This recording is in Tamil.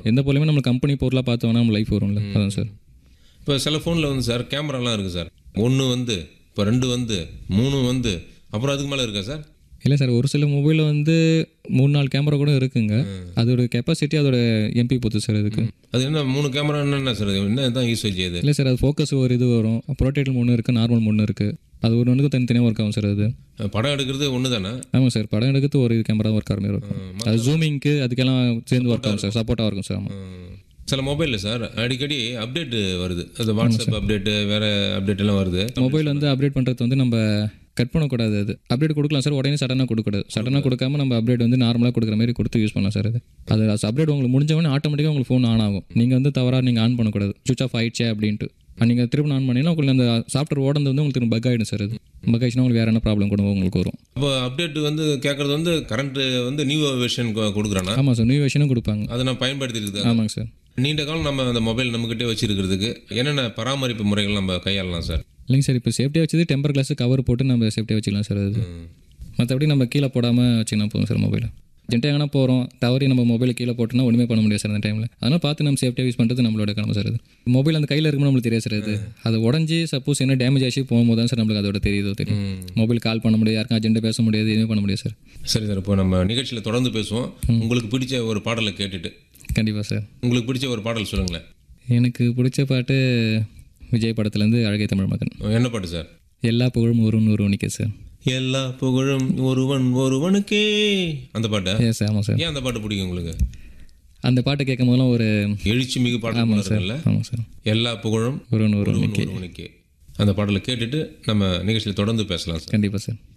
எந்த பொருளுமே நம்ம கம்பெனி பொருளாக பார்த்தோம்னா நம்ம லைஃப் வரும்ல அதான் சார் இப்போ சில ஃபோனில் வந்து சார் கேமராலாம் இருக்குது சார் ஒன்று வந்து இப்போ ரெண்டு வந்து மூணு வந்து அப்புறம் அதுக்கு மேலே இருக்கா சார் இல்லை சார் ஒரு சில மொபைலில் வந்து மூணு நாலு கேமரா கூட இருக்குங்க அதோட கெப்பாசிட்டி அதோட எம்பி பொறுத்து சார் இதுக்கு அது என்ன மூணு கேமரா என்ன சார் அது? என்ன தான் யூசேஜ் அது இல்லை சார் அது ஃபோக்கஸ் ஒரு இது வரும் ப்ரோட்டேட்டல் ஒன்று இருக்குது நார்மல் ஒன்று இருக்குது அது ஒரு ஒன்றுக்கு தனித்தனியாக ஒர்க் ஆகும் சார் அது படம் எடுக்கிறது ஒன்று தானே ஆமாம் சார் படம் எடுக்கிறது ஒரு கேமரா ஒர்க் ஆகிற மாதிரி இருக்கும் அது ஜூமிங்க்கு அதுக்கெல்லாம் சேர்ந்து ஒர்க் ஆகும் சார் சப்போர்ட்டாக இருக்கும் சார் ஆமாம் சில மொபைலில் சார் அடிக்கடி அப்டேட் வருது அது வாட்ஸ்அப் அப்டேட்டு வேறு அப்டேட் எல்லாம் வருது மொபைல் வந்து அப்டேட் பண்ணுறது வந்து நம்ம கட் பண்ணக்கூடாது அது அப்டேட் கொடுக்கலாம் சார் உடனே சடனாக கொடுக்கூடாது சடனாக கொடுக்காம நம்ம அப்டேட் வந்து நார்மலாக கொடுக்குற மாதிரி கொடுத்து யூஸ் பண்ணலாம் சார் அது அது அப்டேட் உங்களுக்கு முடிஞ்சவொடனே ஆட்டோமேட்டிக்காக உங்களுக்கு ஃபோன் ஆன் ஆகும் நீங்கள் வந்து தவறாக நீங்கள் ஆன் பண்ணக்கூடாது சுவிச் ஆஃப் ஆயிடுச்சே அப்படின்ட்டு நீங்கள் திரும்ப ஆன் பண்ணிங்கன்னா உங்களுக்கு அந்த சாஃப்ட்வேர் ஓடந்து வந்து உங்களுக்கு திரும்ப பக் ஆகிடும் சார் அது பக் ஆயிடுச்சுன்னா உங்களுக்கு வேறு என்ன ப்ராப்ளம் கூட உங்களுக்கு வரும் அப்போ அப்டேட் வந்து கேட்குறது வந்து கரண்ட் வந்து நியூ வெர்ஷன் கொடுக்குறானா ஆமாம் சார் நியூ வெர்ஷனும் கொடுப்பாங்க அதை நான் பயன்படுத்திட்டு ஆமாங்க சார் நீண்ட காலம் நம்ம அந்த மொபைல் நம்மக்கிட்டே வச்சிருக்கிறதுக்கு என்னென்ன பராமரிப்பு முறைகள் நம்ம கையாளலாம் சார் இல்லைங்க சார் இப்போ சேஃப்டியாக வச்சது டெம்பர் கிளாஸ் கவர் போட்டு நம்ம சேஃப்டியாக வச்சுக்கலாம் சார் அது மற்றபடி நம்ம கீழே போடாமல் வச்சுக்கலாம் போதும் சார் மொபைலை ஜென்ட்டாக எங்கன்னா போகிறோம் தவறி நம்ம மொபைல் கீழே போட்டோம்னா ஒன்றுமே பண்ண முடியாது சார் அந்த டைமில் அதனால் பார்த்து நம்ம சேஃப்டியாக யூஸ் பண்ணுறது நம்மளோட கடமை சார் அது மொபைல் அந்த கையில் இருக்கும்போது நம்மளுக்கு தெரியாது சார் அது அது உடஞ்சி சப்போஸ் என்ன டேமேஜ் ஆச்சு போகும்போது தான் சார் நம்மளுக்கு அதோட தெரியுதோ தெரியும் மொபைல் கால் பண்ண முடியாது யாருக்கும் அர்ஜென்ட்டாக பேச முடியாது எதுவுமே பண்ண முடியாது சார் சரி சார் இப்போ நம்ம நிகழ்ச்சியில் தொடர்ந்து பேசுவோம் உங்களுக்கு பிடிச்ச ஒரு பாடலை கேட்டுட்டு கண்டிப்பாக சார் உங்களுக்கு பிடிச்ச ஒரு பாடல் சொல்லுங்களேன் எனக்கு பிடிச்ச பாட்டு விஜய் படத்துலேருந்து அழகை தமிழ் மகன் என்ன பாட்டு சார் எல்லா புகழும் ஒரு ஒருவனுக்கே சார் எல்லா புகழும் ஒருவன் ஒருவனுக்கே அந்த பாட்டை எஸ் ஆமாம் சார் ஏன் அந்த பாட்டு பிடிக்கும் உங்களுக்கு அந்த பாட்டு கேட்கும் போதெல்லாம் ஒரு எழுச்சி மிகு பாடல் ஆமாம் சார் இருக்குல்ல ஆமாம் சார் எல்லா புகழும் ஒருவன் ஒருவன் ஒருவன் ஒருவனுக்கே அந்த பாடலை கேட்டுட்டு நம்ம நிகழ்ச்சியில் தொடர்ந்து பேசலாம் சார் கண்டிப்பாக சார்